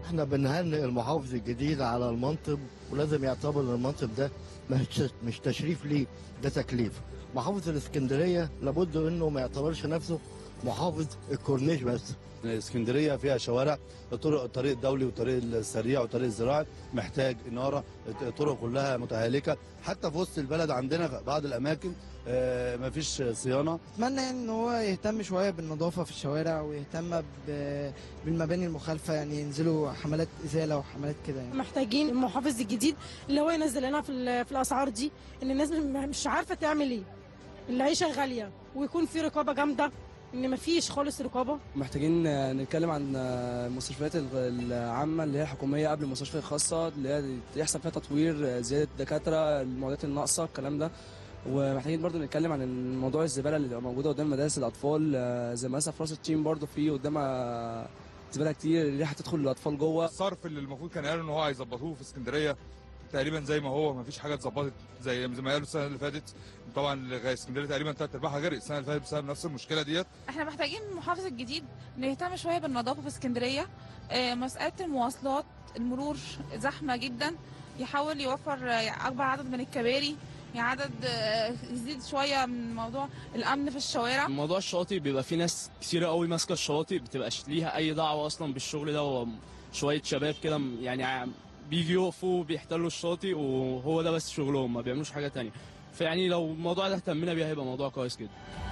احنا بنهنئ المحافظ الجديد على المنصب ولازم يعتبر ان المنصب ده مش مش تشريف ليه ده تكليف محافظ الاسكندريه لابد انه ما يعتبرش نفسه محافظ الكورنيش بس اسكندريه فيها شوارع طرق الطريق الدولي والطريق السريع والطريق الزراعي محتاج اناره الطرق كلها متهالكه حتى في وسط البلد عندنا في بعض الاماكن آه، مفيش صيانه اتمنى يعني ان هو يهتم شويه بالنظافه في الشوارع ويهتم ب- بالمباني المخالفه يعني ينزلوا حملات ازاله وحملات كده يعني محتاجين المحافظ الجديد اللي هو ينزل لنا في, ال- في الاسعار دي ان الناس م- مش عارفه تعمل ايه العيشه غاليه ويكون في رقابه جامده ان مفيش خالص رقابه محتاجين آه، نتكلم عن آه، المستشفيات الغ- العامة اللي هي الحكومية قبل المستشفيات الخاصة اللي هي يحصل فيها تطوير آه، زيادة دكاترة المعدات الناقصة الكلام ده ومحتاجين برضو نتكلم عن موضوع الزبالة اللي بتبقى موجودة قدام مدارس الأطفال آه، زي مثلا في راس التيم برضو في قدامها زبالة كتير الريحة تدخل للأطفال جوه الصرف اللي المفروض كان قالوا ان هو هيظبطوه في اسكندريه تقريبا زي ما هو ما فيش حاجه اتظبطت زي زي ما قالوا السنه اللي فاتت طبعا اسكندريه تقريبا ثلاث ارباعها غرق السنه اللي فاتت بسبب نفس المشكله ديت احنا محتاجين المحافظ الجديد انه يهتم شويه بالنظافه في اسكندريه آه، مساله المواصلات المرور زحمه جدا يحاول يوفر آه، اكبر عدد من الكباري يعني عدد آه، يزيد شويه من موضوع الامن في الشوارع موضوع الشواطئ بيبقى في ناس كتيرة قوي ماسكه الشواطئ بتبقاش ليها اي دعوه اصلا بالشغل ده هو شويه شباب كده م- يعني ع- بيجي يقفوا بيحتلوا الشاطئ وهو ده بس شغلهم ما بيعملوش حاجه تانية فيعني لو الموضوع ده اهتمينا بيه هيبقى موضوع كويس جدا